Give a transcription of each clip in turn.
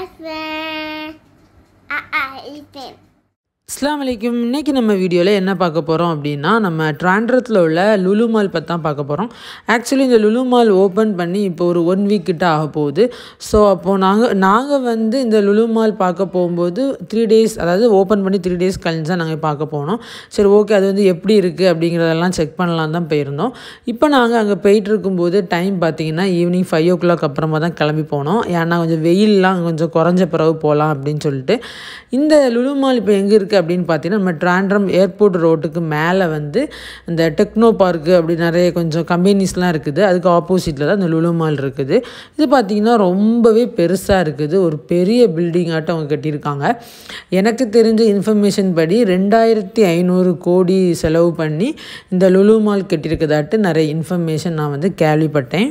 Aslan. Ah, Ethan. அஸ்லாம் வலைக்கும் இன்றைக்கி நம்ம வீடியோவில் என்ன பார்க்க போகிறோம் அப்படின்னா நம்ம ட்ராண்ட்ரத்தில் உள்ள லுலு மால் பற்றி தான் பார்க்க போகிறோம் ஆக்சுவலி இந்த லுலு மால் ஓப்பன் பண்ணி இப்போ ஒரு ஒன் வீக் கிட்ட ஆக போகுது ஸோ அப்போது நாங்கள் நாங்கள் வந்து இந்த லுலு மால் பார்க்க போகும்போது த்ரீ டேஸ் அதாவது ஓப்பன் பண்ணி த்ரீ டேஸ் கழிஞ்சு தான் நாங்கள் பார்க்க போனோம் சரி ஓகே அது வந்து எப்படி இருக்குது அப்படிங்கிறதெல்லாம் செக் பண்ணலாம் தான் போயிருந்தோம் இப்போ நாங்கள் அங்கே போயிட்டு இருக்கும்போது டைம் பார்த்தீங்கன்னா ஈவினிங் ஃபைவ் ஓ கிளாக் அப்புறமா தான் கிளம்பி போனோம் ஏன்னா கொஞ்சம் வெயில்லாம் கொஞ்சம் குறைஞ்ச பிறகு போகலாம் அப்படின்னு சொல்லிட்டு இந்த லுலு மால் இப்போ எங்கே இருக்குது அப்படின்னு பார்த்தீங்கன்னா நம்ம ட்ராண்ட்ரம் ஏர்போர்ட் ரோட்டுக்கு மேலே வந்து இந்த டெக்னோ பார்க்கு அப்படி நிறைய கொஞ்சம் கம்பெனிஸ்லாம் இருக்குது அதுக்கு ஆப்போசிட்டில் தான் இந்த லுலு மால் இருக்குது இது பார்த்திங்கன்னா ரொம்பவே பெருசாக இருக்குது ஒரு பெரிய பில்டிங் ஆட்டம் அவங்க கட்டியிருக்காங்க எனக்கு தெரிஞ்ச இன்ஃபர்மேஷன் படி ரெண்டாயிரத்தி ஐநூறு கோடி செலவு பண்ணி இந்த லுலு மால் கட்டியிருக்கதாட்டு நிறைய இன்ஃபர்மேஷன் நான் வந்து கேள்விப்பட்டேன்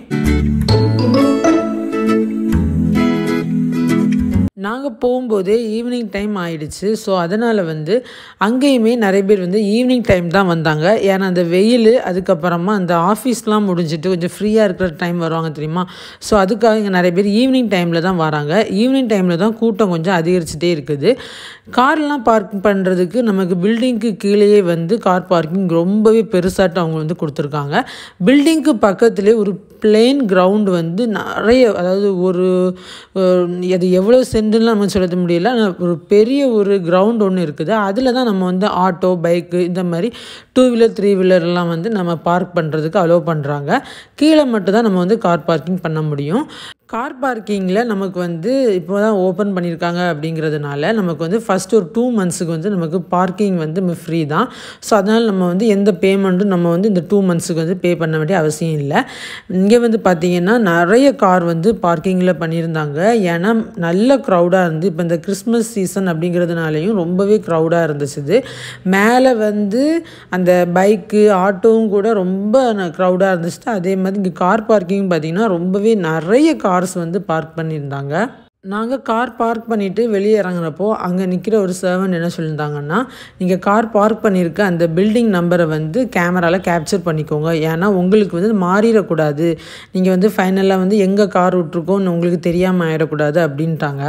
நாங்கள் போகும்போதே ஈவினிங் டைம் ஆயிடுச்சு ஸோ அதனால் வந்து அங்கேயுமே நிறைய பேர் வந்து ஈவினிங் டைம் தான் வந்தாங்க ஏன்னா அந்த வெயில் அதுக்கப்புறமா அந்த ஆஃபீஸ்லாம் முடிஞ்சிட்டு கொஞ்சம் ஃப்ரீயாக இருக்கிற டைம் வருவாங்க தெரியுமா ஸோ அதுக்காக இங்கே நிறைய பேர் ஈவினிங் டைமில் தான் வராங்க ஈவினிங் டைமில் தான் கூட்டம் கொஞ்சம் அதிகரிச்சுட்டே இருக்குது கார்லாம் பார்க் பண்ணுறதுக்கு நமக்கு பில்டிங்க்கு கீழேயே வந்து கார் பார்க்கிங் ரொம்பவே பெருசாட்டு அவங்க வந்து கொடுத்துருக்காங்க பில்டிங்க்கு பக்கத்துலேயே ஒரு பிளெயின் கிரவுண்டு வந்து நிறைய அதாவது ஒரு அது எவ்வளோ சென்டுலாம் நம்ம சொல்ல முடியல ஆனால் ஒரு பெரிய ஒரு கிரவுண்ட் ஒன்று இருக்குது அதில் தான் நம்ம வந்து ஆட்டோ பைக்கு இந்த மாதிரி டூ வீலர் த்ரீ வீலர்லாம் வந்து நம்ம பார்க் பண்ணுறதுக்கு அலோவ் பண்ணுறாங்க கீழே மட்டும் தான் நம்ம வந்து கார் பார்க்கிங் பண்ண முடியும் கார் பார்க்கிங்கில் நமக்கு வந்து இப்போ தான் ஓப்பன் பண்ணியிருக்காங்க அப்படிங்கிறதுனால நமக்கு வந்து ஃபஸ்ட் ஒரு டூ மந்த்ஸுக்கு வந்து நமக்கு பார்க்கிங் வந்து ஃப்ரீ தான் ஸோ அதனால் நம்ம வந்து எந்த பேமெண்ட்டும் நம்ம வந்து இந்த டூ மந்த்ஸுக்கு வந்து பே பண்ண வேண்டிய அவசியம் இல்லை இங்கே வந்து பார்த்திங்கன்னா நிறைய கார் வந்து பார்க்கிங்கில் பண்ணியிருந்தாங்க ஏன்னா நல்ல க்ரௌடாக இருந்து இப்போ இந்த கிறிஸ்மஸ் சீசன் அப்படிங்கிறதுனாலையும் ரொம்பவே க்ரௌடாக இருந்துச்சு இது மேலே வந்து அந்த பைக்கு ஆட்டோவும் கூட ரொம்ப க்ரௌடாக இருந்துச்சு அதே மாதிரி இங்கே கார் பார்க்கிங் பார்த்திங்கன்னா ரொம்பவே நிறைய கார்ஸ் வந்து பார்க் பண்ணியிருந்தாங்க நாங்கள் கார் பார்க் பண்ணிவிட்டு வெளியே இறங்குறப்போ அங்கே நிற்கிற ஒரு சர்வன் என்ன சொல்லியிருந்தாங்கன்னா நீங்கள் கார் பார்க் பண்ணியிருக்க அந்த பில்டிங் நம்பரை வந்து கேமராவில் கேப்சர் பண்ணிக்கோங்க ஏன்னா உங்களுக்கு வந்து மாறிடக்கூடாது நீங்கள் வந்து ஃபைனலாக வந்து எங்கே கார் விட்ருக்கோன்னு உங்களுக்கு தெரியாமல் ஆயிடக்கூடாது அப்படின்ட்டாங்க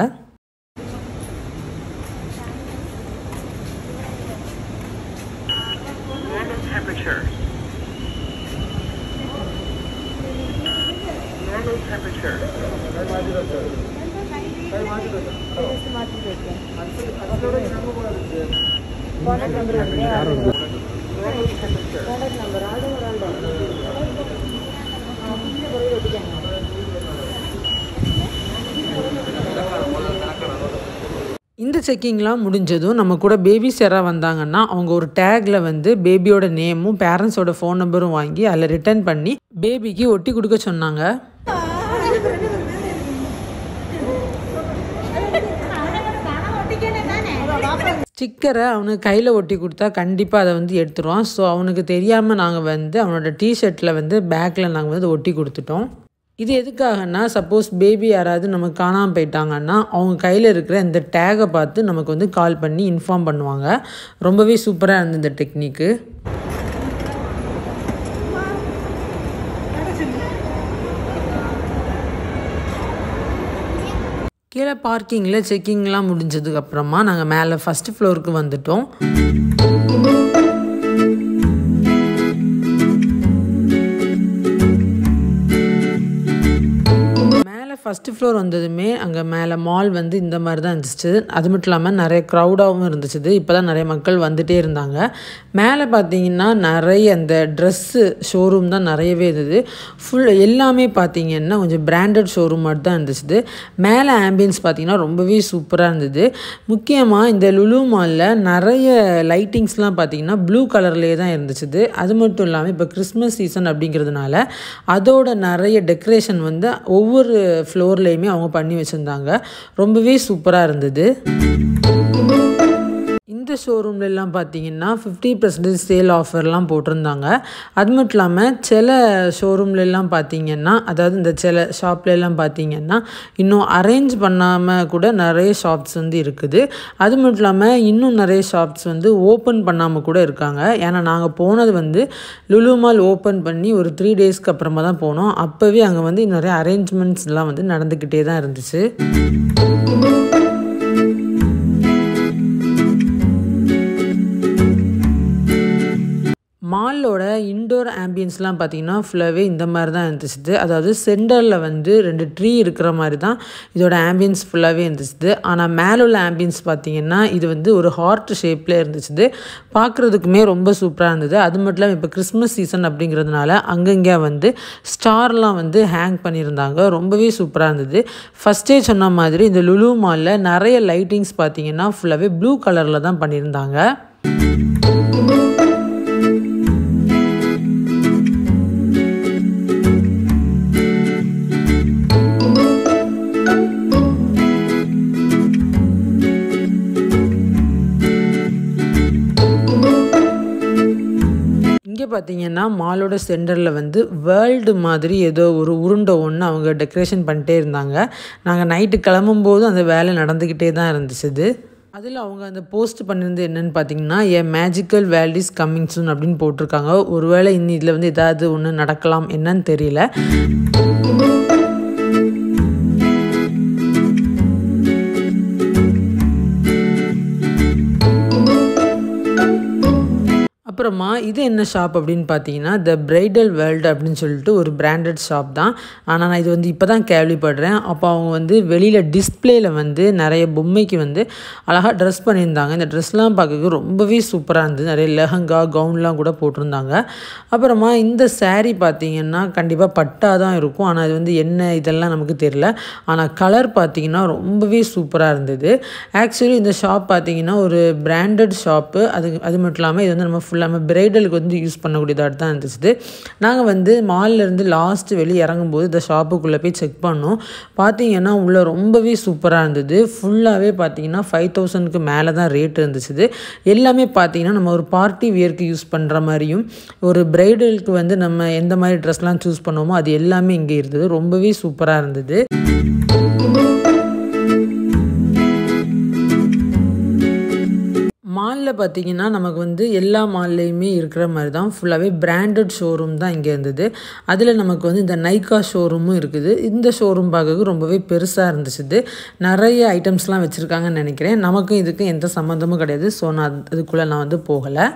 Normal temperature. Normal temperature. Normal temperature. இந்த செக்கிங்லாம் முடிஞ்சதும் நம்ம கூட பேபிஸ் யாராவது வந்தாங்கன்னா அவங்க ஒரு டேக்கில் வந்து பேபியோட நேமும் பேரண்ட்ஸோட ஃபோன் நம்பரும் வாங்கி அதில் ரிட்டர்ன் பண்ணி பேபிக்கு ஒட்டி கொடுக்க சொன்னாங்க ஸ்டிக்கரை அவனுக்கு கையில் ஒட்டி கொடுத்தா கண்டிப்பாக அதை வந்து எடுத்துருவான் ஸோ அவனுக்கு தெரியாமல் நாங்கள் வந்து அவனோட டிஷர்ட்டில் வந்து பேக்கில் நாங்கள் வந்து ஒட்டி கொடுத்துட்டோம் இது எதுக்காகனா சப்போஸ் பேபி யாராவது நமக்கு காணாமல் போயிட்டாங்கன்னா அவங்க கையில் இருக்கிற இந்த டேகை பார்த்து நமக்கு வந்து கால் பண்ணி இன்ஃபார்ம் பண்ணுவாங்க ரொம்பவே சூப்பராக இருந்தது இந்த டெக்னிக்கு கீழே பார்க்கிங்கில் செக்கிங்லாம் முடிஞ்சதுக்கப்புறமா நாங்கள் மேலே ஃபஸ்ட்டு ஃப்ளோருக்கு வந்துட்டோம் ஃபஸ்ட்டு ஃப்ளோர் வந்ததுமே அங்கே மேலே மால் வந்து இந்த மாதிரி தான் இருந்துச்சு அது மட்டும் இல்லாமல் நிறைய க்ரௌடாகவும் இருந்துச்சு இப்போ தான் நிறைய மக்கள் வந்துகிட்டே இருந்தாங்க மேலே பார்த்தீங்கன்னா நிறைய அந்த ட்ரெஸ்ஸு ஷோரூம் தான் நிறையவே இருந்தது ஃபுல் எல்லாமே பார்த்தீங்கன்னா கொஞ்சம் பிராண்டட் ஷோரூம் மட்டும் தான் இருந்துச்சு மேலே ஆம்பியன்ஸ் பார்த்தீங்கன்னா ரொம்பவே சூப்பராக இருந்தது முக்கியமாக இந்த லுலு மாலில் நிறைய லைட்டிங்ஸ்லாம் பார்த்தீங்கன்னா ப்ளூ கலர்லேயே தான் இருந்துச்சு அது மட்டும் இல்லாமல் இப்போ கிறிஸ்மஸ் சீசன் அப்படிங்கிறதுனால அதோட நிறைய டெக்கரேஷன் வந்து ஒவ்வொரு ஃப்ளோர்லேயுமே அவங்க பண்ணி வச்சுருந்தாங்க ரொம்பவே சூப்பராக இருந்தது இந்த ஷோரூம்லலாம் பார்த்தீங்கன்னா ஃபிஃப்டி பர்சன்டேஜ் சேல் ஆஃபர்லாம் போட்டிருந்தாங்க அது மட்டும் இல்லாமல் சில ஷோரூம்லலாம் பார்த்தீங்கன்னா அதாவது இந்த சில ஷாப்லலாம் பார்த்தீங்கன்னா இன்னும் அரேஞ்ச் பண்ணாமல் கூட நிறைய ஷாப்ஸ் வந்து இருக்குது அது மட்டும் இல்லாமல் இன்னும் நிறைய ஷாப்ஸ் வந்து ஓப்பன் பண்ணாமல் கூட இருக்காங்க ஏன்னா நாங்கள் போனது வந்து லுலு மால் ஓப்பன் பண்ணி ஒரு த்ரீ டேஸ்க்கு அப்புறமா தான் போனோம் அப்போவே அங்கே வந்து நிறைய அரேஞ்ச்மெண்ட்ஸ்லாம் வந்து நடந்துக்கிட்டே தான் இருந்துச்சு மாலோட இன்டோர் ஆம்பியன்ஸ்லாம் பார்த்தீங்கன்னா ஃபுல்லாகவே இந்த மாதிரி தான் இருந்துச்சு அதாவது சென்டரில் வந்து ரெண்டு ட்ரீ இருக்கிற மாதிரி தான் இதோட ஆம்பியன்ஸ் ஃபுல்லாகவே இருந்துச்சு ஆனால் மேலே உள்ள ஆம்பியன்ஸ் பார்த்தீங்கன்னா இது வந்து ஒரு ஹார்ட் ஷேப்பில் இருந்துச்சு பார்க்குறதுக்குமே ரொம்ப சூப்பராக இருந்தது அது மட்டும் இல்லாமல் இப்போ கிறிஸ்மஸ் சீசன் அப்படிங்கிறதுனால அங்கங்கே வந்து ஸ்டார்லாம் வந்து ஹேங் பண்ணியிருந்தாங்க ரொம்பவே சூப்பராக இருந்தது ஃபஸ்ட்டே சொன்ன மாதிரி இந்த லுலு மாலில் நிறைய லைட்டிங்ஸ் பார்த்தீங்கன்னா ஃபுல்லாகவே ப்ளூ கலரில் தான் பண்ணியிருந்தாங்க இங்கே பார்த்தீங்கன்னா மாலோட சென்டரில் வந்து வேர்ல்டு மாதிரி ஏதோ ஒரு உருண்டை ஒன்று அவங்க டெக்கரேஷன் பண்ணிட்டே இருந்தாங்க நாங்கள் நைட்டு கிளம்பும்போது அந்த வேலை நடந்துக்கிட்டே தான் இருந்துச்சு இது அதில் அவங்க அந்த போஸ்ட் பண்ணியிருந்தது என்னென்னு பார்த்தீங்கன்னா a magical world is coming soon அப்படின்னு போட்டிருக்காங்க ஒருவேளை இன்னும் இதில் வந்து ஏதாவது ஒன்று நடக்கலாம் என்னன்னு தெரியல அப்புறமா இது என்ன ஷாப் அப்படின்னு பார்த்தீங்கன்னா த பிரைடல் வேர்ல்டு அப்படின்னு சொல்லிட்டு ஒரு பிராண்டட் ஷாப் தான் ஆனால் நான் இது வந்து இப்போ தான் கேள்விப்படுறேன் அப்போ அவங்க வந்து வெளியில் டிஸ்பிளேயில் வந்து நிறைய பொம்மைக்கு வந்து அழகாக ட்ரெஸ் பண்ணியிருந்தாங்க இந்த ட்ரெஸ்லாம் பார்க்க ரொம்பவே சூப்பராக இருந்தது நிறைய லெஹங்கா கவுன்லாம் கூட போட்டிருந்தாங்க அப்புறமா இந்த saree பார்த்தீங்கன்னா கண்டிப்பாக பட்டா தான் இருக்கும் ஆனால் அது வந்து என்ன இதெல்லாம் நமக்கு தெரியல ஆனால் கலர் பார்த்தீங்கன்னா ரொம்பவே சூப்பராக இருந்தது ஆக்சுவலி இந்த ஷாப் பார்த்தீங்கன்னா ஒரு பிராண்டட் ஷாப்பு அது அது மட்டும் இல்லாமல் இது வந்து நம்ம ஃபுல்லாக நம்ம பிரைடலுக்கு வந்து யூஸ் பண்ணக்கூடியதாக தான் இருந்துச்சு நாங்கள் வந்து மால்ல இருந்து லாஸ்ட் வெளியே இறங்கும்போது இந்த ஷாப்புக்குள்ளே போய் செக் பண்ணோம் பார்த்தீங்கன்னா உள்ளே ரொம்பவே சூப்பராக இருந்தது ஃபுல்லாகவே பார்த்தீங்கன்னா ஃபைவ் தௌசண்ட்க்கு மேலே தான் ரேட் இருந்துச்சு எல்லாமே பார்த்தீங்கன்னா நம்ம ஒரு பார்ட்டி வியர்க்கு யூஸ் பண்ணுற மாதிரியும் ஒரு பிரைடலுக்கு வந்து நம்ம எந்த மாதிரி ட்ரெஸ்லாம் சூஸ் பண்ணுவோமோ அது எல்லாமே இங்கே இருந்தது ரொம்பவே சூப்பராக இருந்தது மாலில் பார்த்தீங்கன்னா நமக்கு வந்து எல்லா மால்லையுமே இருக்கிற மாதிரி தான் ஃபுல்லாகவே பிராண்டட் ஷோரூம் தான் இங்கே இருந்தது அதில் நமக்கு வந்து இந்த நைக்கா ஷோரூமும் இருக்குது இந்த ஷோரூம் பார்க்க ரொம்பவே பெருசாக இருந்துச்சு நிறைய ஐட்டம்ஸ்லாம் வச்சுருக்காங்கன்னு நினைக்கிறேன் நமக்கும் இதுக்கும் எந்த சம்மந்தமும் கிடையாது ஸோ நான் அதுக்குள்ளே நான் வந்து போகலை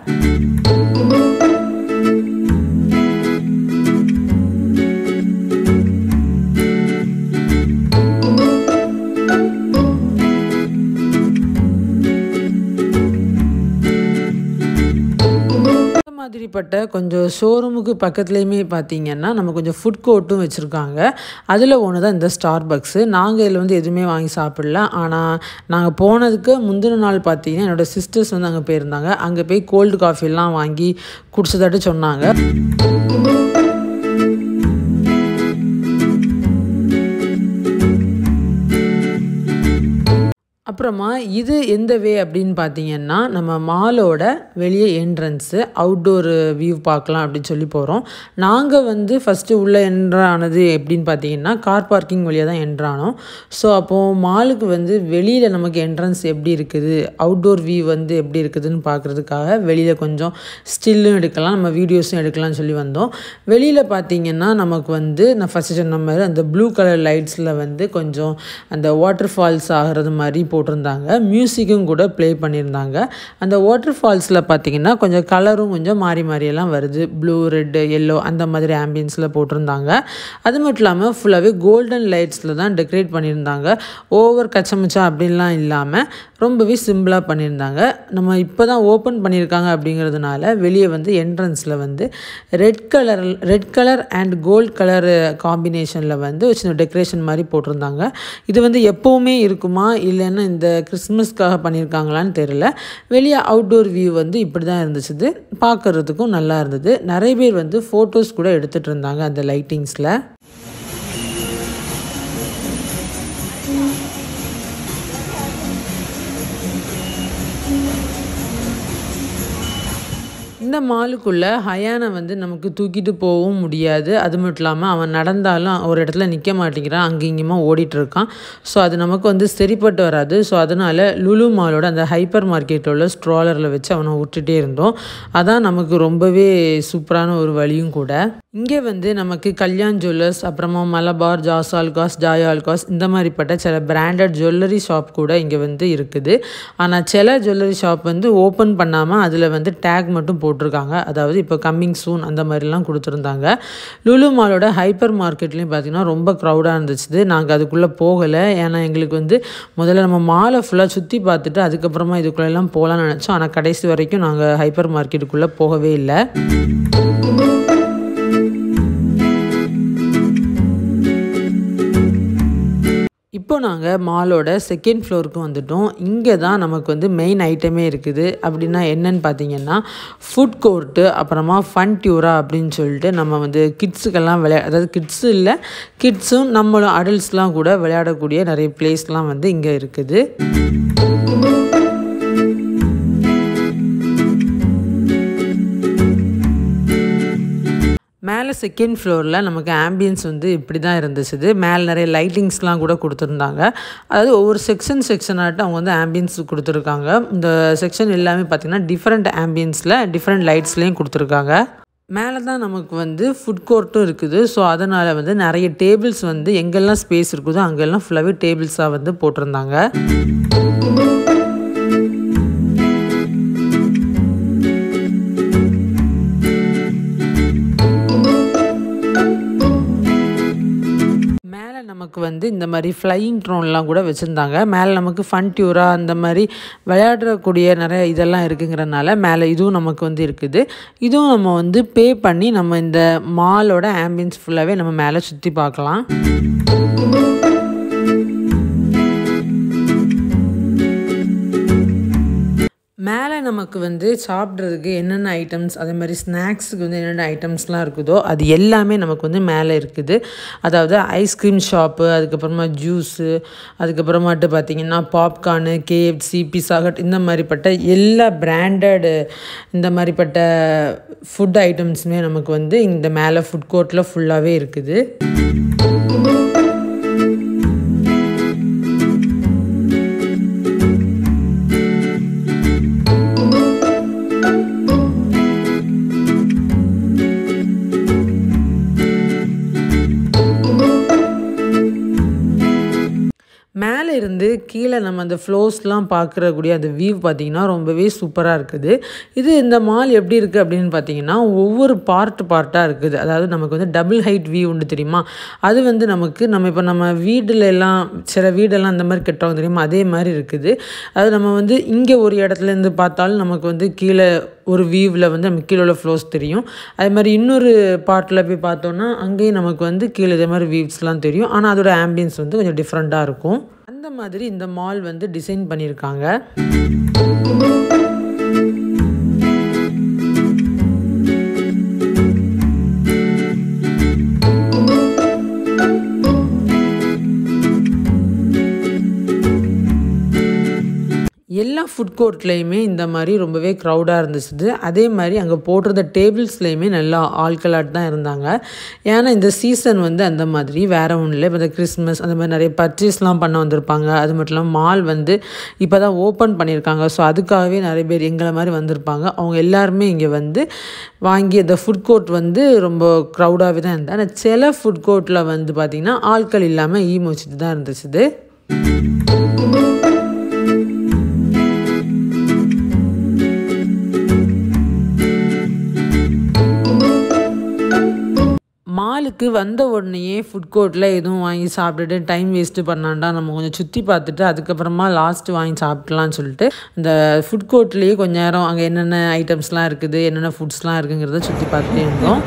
இந்த மாதிரிப்பட்ட கொஞ்சம் ஷோரூமுக்கு பக்கத்துலேயுமே பார்த்தீங்கன்னா நம்ம கொஞ்சம் ஃபுட் கோர்ட்டும் வச்சுருக்காங்க அதில் ஒன்று தான் இந்த ஸ்டார் பக்ஸு நாங்கள் இதில் வந்து எதுவுமே வாங்கி சாப்பிடல ஆனால் நாங்கள் போனதுக்கு முந்தின நாள் பார்த்தீங்கன்னா என்னோடய சிஸ்டர்ஸ் வந்து அங்கே போயிருந்தாங்க அங்கே போய் கோல்டு காஃபிலாம் வாங்கி குடிச்சதாட்டு சொன்னாங்க அப்புறமா இது எந்த வே அப்படின்னு பார்த்தீங்கன்னா நம்ம மாலோட வெளியே என்ட்ரன்ஸு அவுட்டோர் வியூ பார்க்கலாம் அப்படின்னு சொல்லி போகிறோம் நாங்கள் வந்து ஃபஸ்ட்டு உள்ளே என்ட்ரானது எப்படின்னு பார்த்தீங்கன்னா கார் பார்க்கிங் வழியாக தான் என்ட்ரானோம் ஸோ அப்போது மாலுக்கு வந்து வெளியில் நமக்கு என்ட்ரன்ஸ் எப்படி இருக்குது அவுட்டோர் வியூ வந்து எப்படி இருக்குதுன்னு பார்க்குறதுக்காக வெளியில் கொஞ்சம் ஸ்டில்லும் எடுக்கலாம் நம்ம வீடியோஸும் எடுக்கலாம்னு சொல்லி வந்தோம் வெளியில் பார்த்தீங்கன்னா நமக்கு வந்து நான் ஃபஸ்ட்டு சொன்ன மாதிரி அந்த ப்ளூ கலர் லைட்ஸில் வந்து கொஞ்சம் அந்த வாட்டர் ஃபால்ஸ் ஆகிறது மாதிரி போட்டிருந்தாங்க மியூசிக்கும் கூட ப்ளே பண்ணியிருந்தாங்க அந்த வாட்டர் ஃபால்ஸில் பார்த்தீங்கன்னா கொஞ்சம் கலரும் கொஞ்சம் மாறி மாறியெல்லாம் வருது ப்ளூ ரெட்டு எல்லோ அந்த மாதிரி ஆம்பியன்ஸில் போட்டிருந்தாங்க அது மட்டும் இல்லாமல் ஃபுல்லாகவே கோல்டன் லைட்ஸில் தான் டெக்கரேட் பண்ணியிருந்தாங்க ஓவர் கச்சமுச்சா அப்படின்லாம் இல்லாமல் ரொம்பவே சிம்பிளாக பண்ணியிருந்தாங்க நம்ம இப்போ தான் ஓப்பன் பண்ணியிருக்காங்க அப்படிங்கிறதுனால வெளியே வந்து என்ட்ரன்ஸில் வந்து red colour red colour and gold colour காம்பினேஷனில் வந்து ஒரு சின்ன டெக்கரேஷன் மாதிரி போட்டிருந்தாங்க இது வந்து எப்போவுமே இருக்குமா இல்லைன்னா இந்த கிறிஸ்மஸ்க்காக பண்ணியிருக்காங்களான்னு தெரியல வெளியே அவுட்டோர் வியூ வந்து இப்படி தான் இருந்துச்சு பார்க்குறதுக்கும் நல்லா இருந்தது நிறைய பேர் வந்து ஃபோட்டோஸ் கூட எடுத்துகிட்டு இருந்தாங்க அந்த லைட்டிங்ஸில் இந்த மாலுக்குள்ளே ஹயானை வந்து நமக்கு தூக்கிட்டு போகவும் முடியாது அது மட்டும் இல்லாமல் அவன் நடந்தாலும் ஒரு இடத்துல நிற்க மாட்டேங்கிறான் அங்கே இங்கேயுமா ஓடிட்டு இருக்கான் ஸோ அது நமக்கு வந்து சரிப்பட்டு வராது ஸோ அதனால் லுலு மாலோட அந்த ஹைப்பர் மார்க்கெட்டில் உள்ள ஸ்ட்ராலரில் வச்சு அவனை விட்டுட்டே இருந்தோம் அதான் நமக்கு ரொம்பவே சூப்பரான ஒரு வழியும் கூட இங்கே வந்து நமக்கு கல்யாண் ஜுவல்லர்ஸ் அப்புறமா மலபார் ஜாஸ் ஆல்காஸ் ஜாய் ஆல்காஸ் இந்த மாதிரிப்பட்ட சில பிராண்டட் ஜுவல்லரி ஷாப் கூட இங்கே வந்து இருக்குது ஆனால் சில ஜுவல்லரி ஷாப் வந்து ஓப்பன் பண்ணாமல் அதில் வந்து டேக் மட்டும் போட்டிருக்காங்க அதாவது இப்போ கம்மிங் சூன் அந்த மாதிரிலாம் கொடுத்துருந்தாங்க லுலு மாலோட ஹைப்பர் மார்க்கெட்லேயும் பார்த்தீங்கன்னா ரொம்ப க்ரௌடாக இருந்துச்சு நாங்கள் அதுக்குள்ளே போகலை ஏன்னா எங்களுக்கு வந்து முதல்ல நம்ம மாலை ஃபுல்லாக சுற்றி பார்த்துட்டு அதுக்கப்புறமா இதுக்குள்ளெல்லாம் போகலான்னு நினச்சோம் ஆனால் கடைசி வரைக்கும் நாங்கள் ஹைப்பர் மார்க்கெட்டுக்குள்ளே போகவே இல்லை இப்போ நாங்கள் மாலோட செகண்ட் ஃப்ளோருக்கு வந்துட்டோம் இங்கே தான் நமக்கு வந்து மெயின் ஐட்டமே இருக்குது அப்படின்னா என்னன்னு பார்த்தீங்கன்னா ஃபுட் கோர்ட்டு அப்புறமா ஃபன் டியூரா அப்படின்னு சொல்லிட்டு நம்ம வந்து கிட்ஸுக்கெல்லாம் விளையா அதாவது கிட்ஸு இல்லை கிட்ஸும் நம்மளும் அடல்ட்ஸ்லாம் கூட விளையாடக்கூடிய நிறைய பிளேஸ்லாம் வந்து இங்கே இருக்குது மேலே செகண்ட் ஃப்ளோரில் நமக்கு ஆம்பியன்ஸ் வந்து இப்படி தான் இருந்துச்சு மேலே நிறைய லைட்டிங்ஸ்லாம் கூட கொடுத்துருந்தாங்க அதாவது ஒவ்வொரு செக்ஷன் செக்ஷனாட்டு அவங்க வந்து ஆம்பியன்ஸ் கொடுத்துருக்காங்க இந்த செக்ஷன் எல்லாமே பார்த்திங்கன்னா டிஃப்ரெண்ட் ஆம்பியன்ஸில் டிஃப்ரெண்ட் லைட்ஸ்லேயும் கொடுத்துருக்காங்க மேலே தான் நமக்கு வந்து ஃபுட் கோர்ட்டும் இருக்குது ஸோ அதனால் வந்து நிறைய டேபிள்ஸ் வந்து எங்கெல்லாம் ஸ்பேஸ் இருக்குதோ அங்கெல்லாம் ஃபுல்லாகவே டேபிள்ஸாக வந்து போட்டிருந்தாங்க மேலே நமக்கு வந்து இந்த மாதிரி ஃப்ளையிங் ட்ரோன்லாம் கூட வச்சுருந்தாங்க மேலே நமக்கு ஃபன் டியூரா அந்த மாதிரி விளையாடக்கூடிய நிறைய இதெல்லாம் இருக்குங்கிறனால மேலே இதுவும் நமக்கு வந்து இருக்குது இதுவும் நம்ம வந்து பே பண்ணி நம்ம இந்த மாலோட ஆம்பியன்ஸ் ஃபுல்லாகவே நம்ம மேலே சுற்றி பார்க்கலாம் மேலே நமக்கு வந்து சாப்பிட்றதுக்கு என்னென்ன ஐட்டம்ஸ் அதே மாதிரி ஸ்நாக்ஸுக்கு வந்து என்னென்ன ஐட்டம்ஸ்லாம் இருக்குதோ அது எல்லாமே நமக்கு வந்து மேலே இருக்குது அதாவது ஐஸ்கிரீம் ஷாப்பு அதுக்கப்புறமா ஜூஸு அதுக்கப்புறமாட்டு பார்த்திங்கன்னா பாப்கார்னு கேஎஃப்சி பிஸா ஹட் இந்த மாதிரிப்பட்ட எல்லா பிராண்டடு இந்த மாதிரிப்பட்ட ஃபுட் ஐட்டம்ஸுமே நமக்கு வந்து இந்த மேலே ஃபுட் கோர்ட்டில் ஃபுல்லாகவே இருக்குது மேலே இருந்து கீழே நம்ம அந்த ஃப்ளோஸ்லாம் பார்க்குறக்கூடிய அந்த வியூ பார்த்திங்கன்னா ரொம்பவே சூப்பராக இருக்குது இது இந்த மால் எப்படி இருக்குது அப்படின்னு பார்த்தீங்கன்னா ஒவ்வொரு பார்ட் பார்ட்டாக இருக்குது அதாவது நமக்கு வந்து டபுள் ஹைட் வியூ உண்டு தெரியுமா அது வந்து நமக்கு நம்ம இப்போ நம்ம வீடுல எல்லாம் சில வீடெல்லாம் அந்த மாதிரி கட்டுவாங்க தெரியுமா அதே மாதிரி இருக்குது அது நம்ம வந்து இங்கே ஒரு இடத்துலேருந்து பார்த்தாலும் நமக்கு வந்து கீழே ஒரு வியூவில் வந்து நமக்கு கீழே உள்ள ஃப்ளோஸ் தெரியும் அதே மாதிரி இன்னொரு பார்ட்டில் போய் பார்த்தோன்னா அங்கேயும் நமக்கு வந்து கீழே இதே மாதிரி வியூஸ்லாம் தெரியும் ஆனால் அதோட ஆம்பியன்ஸ் வந்து கொஞ்சம் டிஃப்ரெண்ட்டாக இருக்கும் அந்த மாதிரி இந்த மால் வந்து டிசைன் பண்ணியிருக்காங்க எல்லா ஃபுட் கோர்ட்லேயுமே இந்த மாதிரி ரொம்பவே க்ரௌடாக இருந்துச்சு அதே மாதிரி அங்கே போட்டிருந்த டேபிள்ஸ்லேயுமே நல்லா ஆட்களாட் தான் இருந்தாங்க ஏன்னா இந்த சீசன் வந்து அந்த மாதிரி வேறு ஒன்றும் இல்லை இப்போ இந்த கிறிஸ்மஸ் அந்த மாதிரி நிறைய பர்ச்சேஸ்லாம் பண்ண வந்திருப்பாங்க அது மட்டும் இல்லாமல் மால் வந்து இப்போ தான் ஓப்பன் பண்ணியிருக்காங்க ஸோ அதுக்காகவே நிறைய பேர் எங்களை மாதிரி வந்திருப்பாங்க அவங்க எல்லாருமே இங்கே வந்து வாங்கி அந்த ஃபுட் கோர்ட் வந்து ரொம்ப க்ரௌடாகவே தான் இருந்தது ஆனால் சில ஃபுட் கோர்ட்டில் வந்து பார்த்திங்கன்னா ஆட்கள் இல்லாமல் ஈ வச்சுட்டு தான் இருந்துச்சு மாலுக்கு வந்த உடனேயே ஃபுட் கோர்ட்டில் எதுவும் வாங்கி சாப்பிட்டுட்டு டைம் வேஸ்ட்டு பண்ணாண்டா நம்ம கொஞ்சம் சுற்றி பார்த்துட்டு அதுக்கப்புறமா லாஸ்ட்டு வாங்கி சாப்பிட்லான்னு சொல்லிட்டு இந்த ஃபுட் கோர்ட்லேயே கொஞ்ச நேரம் அங்கே என்னென்ன ஐட்டம்ஸ்லாம் இருக்குது என்னென்ன ஃபுட்ஸ்லாம் இருக்குங்கிறத சுற்றி பார்த்துட்டே இருந்தோம்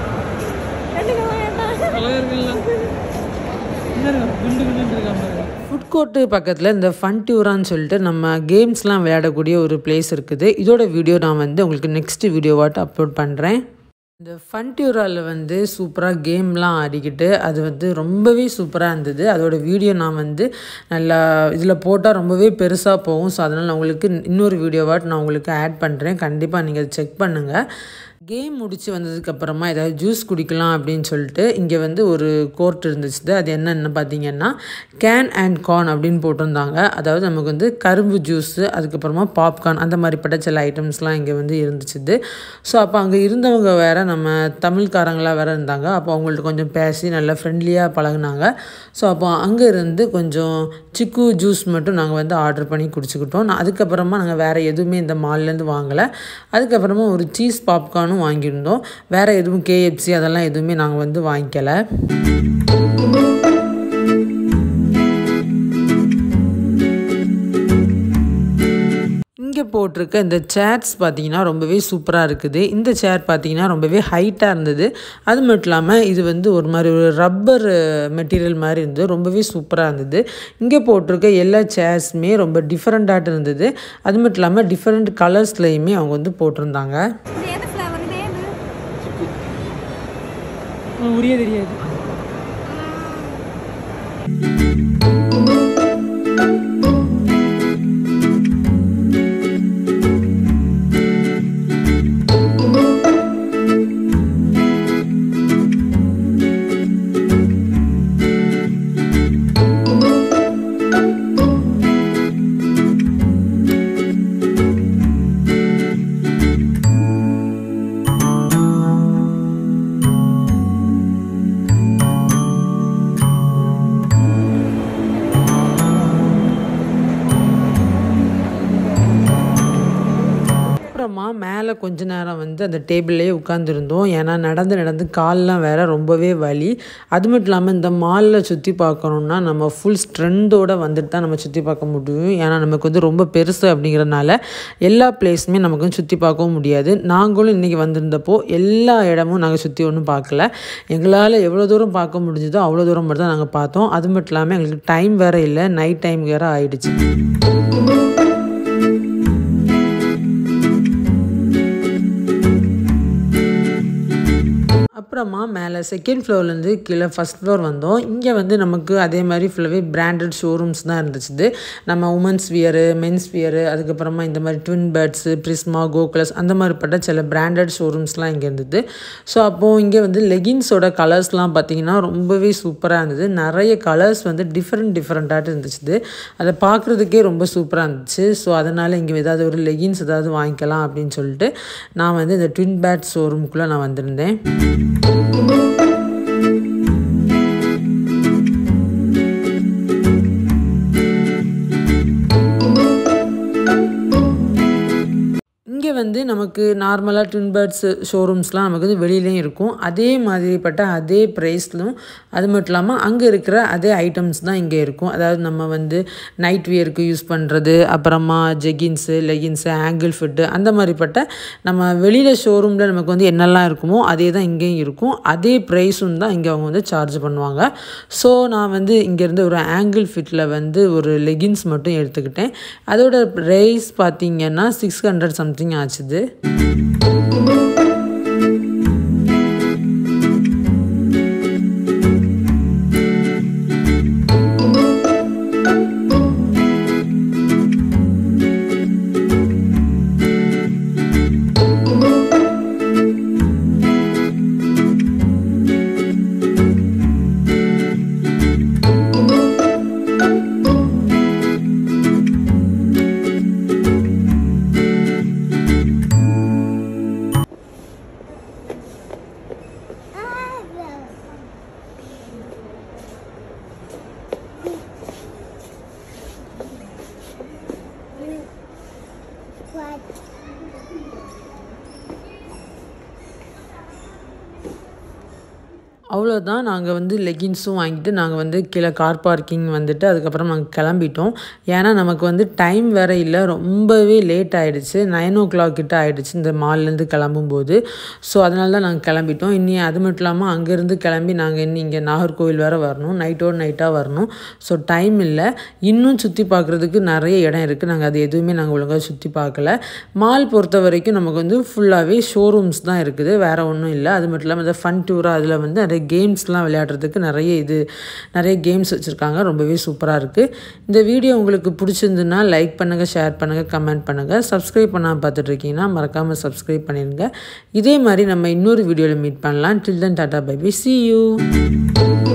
ஃபுட் கோர்ட்டு பக்கத்தில் இந்த ஃபன் டியூரான்னு சொல்லிட்டு நம்ம கேம்ஸ்லாம் விளையாடக்கூடிய ஒரு பிளேஸ் இருக்குது இதோட வீடியோ நான் வந்து உங்களுக்கு நெக்ஸ்ட் வீடியோவாட்டு அப்லோட் பண்ணுறேன் இந்த ஃபன் டியூராவில் வந்து சூப்பராக கேம்லாம் ஆடிக்கிட்டு அது வந்து ரொம்பவே சூப்பராக இருந்தது அதோட வீடியோ நான் வந்து நல்லா இதில் போட்டால் ரொம்பவே பெருசாக போகும் ஸோ அதனால் நான் உங்களுக்கு இன்னொரு வீடியோவாட்டு நான் உங்களுக்கு ஆட் பண்ணுறேன் கண்டிப்பாக நீங்கள் செக் பண்ணுங்கள் கேம் முடிச்சு வந்ததுக்கப்புறமா ஏதாவது ஜூஸ் குடிக்கலாம் அப்படின்னு சொல்லிட்டு இங்கே வந்து ஒரு கோர்ட் இருந்துச்சு அது என்னென்னு பார்த்தீங்கன்னா கேன் அண்ட் கார்ன் அப்படின்னு போட்டிருந்தாங்க அதாவது நமக்கு வந்து கரும்பு ஜூஸு அதுக்கப்புறமா பாப்கார்ன் அந்த மாதிரிப்பட்ட சில ஐட்டம்ஸ்லாம் இங்கே வந்து இருந்துச்சுது ஸோ அப்போ அங்கே இருந்தவங்க வேறு நம்ம தமிழ்காரங்களாக வேறு இருந்தாங்க அப்போ அவங்கள்ட்ட கொஞ்சம் பேசி நல்லா ஃப்ரெண்ட்லியாக பழகுனாங்க ஸோ அப்போ அங்கே இருந்து கொஞ்சம் சிக்கு ஜூஸ் மட்டும் நாங்கள் வந்து ஆர்டர் பண்ணி குடிச்சுக்கிட்டோம் நான் அதுக்கப்புறமா நாங்கள் வேறு எதுவுமே இந்த மால்லேருந்து வாங்கலை அதுக்கப்புறமா ஒரு சீஸ் பாப்கார்னும் வாங்கியிருந்தோம் வேறு எதுவும் கேஎஃப்சி அதெல்லாம் எதுவுமே நாங்கள் வந்து வாங்கிக்கல இங்கே போட்டிருக்க இந்த சேர்ஸ் பார்த்தீங்கன்னா ரொம்பவே சூப்பராக இருக்குது இந்த சேர் பார்த்தீங்கன்னா ரொம்பவே ஹைட்டாக இருந்தது அது மட்டும் இல்லாமல் இது வந்து ஒரு மாதிரி ஒரு ரப்பர் மெட்டீரியல் மாதிரி இருந்தது ரொம்பவே சூப்பராக இருந்தது இங்கே போட்டிருக்க எல்லா சேர்ஸுமே ரொம்ப டிஃப்ரெண்ட்டாக இருந்தது அது மட்டும் இல்லாமல் டிஃப்ரெண்ட் கலர்ஸ்லையுமே அவங்க வந்து போட்டிருந்தாங்க இது எது ஃப்ளவர் இது எது உரிய தெரியாது அப்புறமா மேலே கொஞ்ச நேரம் வந்து அந்த டேபிள்லேயே உட்காந்துருந்தோம் ஏன்னா நடந்து நடந்து கால்லாம் வேற ரொம்பவே வலி அது மட்டும் இல்லாமல் இந்த மாலில் சுற்றி பார்க்கணுன்னா நம்ம ஃபுல் ஸ்ட்ரென்த்தோடு வந்துட்டு தான் நம்ம சுற்றி பார்க்க முடியும் ஏன்னா நமக்கு வந்து ரொம்ப பெருசு அப்படிங்கிறனால எல்லா பிளேஸுமே நமக்கு வந்து சுற்றி பார்க்கவும் முடியாது நாங்களும் இன்றைக்கி வந்திருந்தப்போ எல்லா இடமும் நாங்கள் சுற்றி ஒன்றும் பார்க்கல எங்களால் எவ்வளோ தூரம் பார்க்க முடிஞ்சதோ அவ்வளோ தூரம் மட்டும் தான் நாங்கள் பார்த்தோம் அது மட்டும் இல்லாமல் எங்களுக்கு டைம் வேறு இல்லை நைட் டைம் வேறு ஆயிடுச்சு அப்புறமா மேலே செகண்ட் ஃப்ளோர்லேருந்து கீழே ஃபஸ்ட் ஃப்ளோர் வந்தோம் இங்கே வந்து நமக்கு அதே மாதிரி ஃபுல்லாகவே பிராண்டட் ஷோரூம்ஸ் தான் இருந்துச்சு நம்ம உமன்ஸ் வியரு மென்ஸ் வியரு அதுக்கப்புறமா இந்த மாதிரி ட்வின் பேர்ட்ஸு பிரிஸ்மா கோகுலஸ் அந்த மாதிரிப்பட்ட சில பிராண்டட் ஷோரூம்ஸ்லாம் இங்கே இருந்தது ஸோ அப்போது இங்கே வந்து லெகின்ஸோட கலர்ஸ்லாம் பார்த்தீங்கன்னா ரொம்பவே சூப்பராக இருந்தது நிறைய கலர்ஸ் வந்து டிஃப்ரெண்ட் டிஃப்ரெண்ட்டாக இருந்துச்சு அதை பார்க்குறதுக்கே ரொம்ப சூப்பராக இருந்துச்சு ஸோ அதனால் இங்கே ஏதாவது ஒரு லெகின்ஸ் ஏதாவது வாங்கிக்கலாம் அப்படின்னு சொல்லிட்டு நான் வந்து இந்த ட்வின் பேட் ஷோரூம்குள்ளே நான் வந்திருந்தேன் இங்கே வந்து நமக்கு நார்மலாக ட்வின் பேர்ட்ஸ் ஷோரூம்ஸ்லாம் நமக்கு வந்து வெளியிலையும் இருக்கும் அதே மாதிரிப்பட்ட அதே ப்ரைஸ்லும் அது மட்டும் இல்லாமல் அங்கே இருக்கிற அதே ஐட்டம்ஸ் தான் இங்கே இருக்கும் அதாவது நம்ம வந்து நைட் வியருக்கு யூஸ் பண்ணுறது அப்புறமா ஜெகின்ஸு லெகின்ஸு ஆங்கிள் ஃபிட்டு அந்த மாதிரிப்பட்ட நம்ம வெளியில் ஷோரூமில் நமக்கு வந்து என்னெல்லாம் இருக்குமோ அதே தான் இங்கேயும் இருக்கும் அதே ப்ரைஸும் தான் இங்கே அவங்க வந்து சார்ஜ் பண்ணுவாங்க ஸோ நான் வந்து இங்கேருந்து ஒரு ஆங்கிள் ஃபிட்டில் வந்து ஒரு லெகின்ஸ் மட்டும் எடுத்துக்கிட்டேன் அதோட ப்ரைஸ் பார்த்தீங்கன்னா சிக்ஸ் ஹண்ட்ரட் சம்திங் ஆச்சுது What? அவ்வளோதான் நாங்கள் வந்து லெகின்ஸும் வாங்கிட்டு நாங்கள் வந்து கீழே கார் பார்க்கிங் வந்துட்டு அதுக்கப்புறம் நாங்கள் கிளம்பிட்டோம் ஏன்னா நமக்கு வந்து டைம் வேறு இல்லை ரொம்பவே லேட் ஆகிடுச்சு நைன் ஓ கிளாக் கிட்ட ஆகிடுச்சு இந்த மால்லேருந்து கிளம்பும்போது ஸோ அதனால தான் நாங்கள் கிளம்பிட்டோம் இனி அது மட்டும் இல்லாமல் அங்கேருந்து கிளம்பி நாங்கள் இன்னும் இங்கே நாகர்கோவில் வேறு வரணும் நைட்டோடு நைட்டாக வரணும் ஸோ டைம் இல்லை இன்னும் சுற்றி பார்க்குறதுக்கு நிறைய இடம் இருக்குது நாங்கள் அது எதுவுமே நாங்கள் ஒழுங்காக சுற்றி பார்க்கல மால் பொறுத்த வரைக்கும் நமக்கு வந்து ஃபுல்லாகவே ஷோரூம்ஸ் தான் இருக்குது வேறு ஒன்றும் இல்லை அது மட்டும் இல்லாமல் இந்த ஃபன் டூராக அதில் வந்து நிறைய கேம்ஸ்லாம் விளையாடுறதுக்கு நிறைய இது நிறைய கேம்ஸ் வச்சுருக்காங்க ரொம்பவே சூப்பராக இருக்குது இந்த வீடியோ உங்களுக்கு பிடிச்சிருந்துன்னா லைக் பண்ணுங்கள் ஷேர் பண்ணுங்கள் கமெண்ட் பண்ணுங்கள் சப்ஸ்கிரைப் பண்ணாமல் பார்த்துட்டு இருக்கீங்கன்னா மறக்காமல் சப்ஸ்கிரைப் பண்ணிடுங்க இதே மாதிரி நம்ம இன்னொரு வீடியோவில் மீட் பண்ணலாம் டில் தன் டாட்டா பை பை சி யூ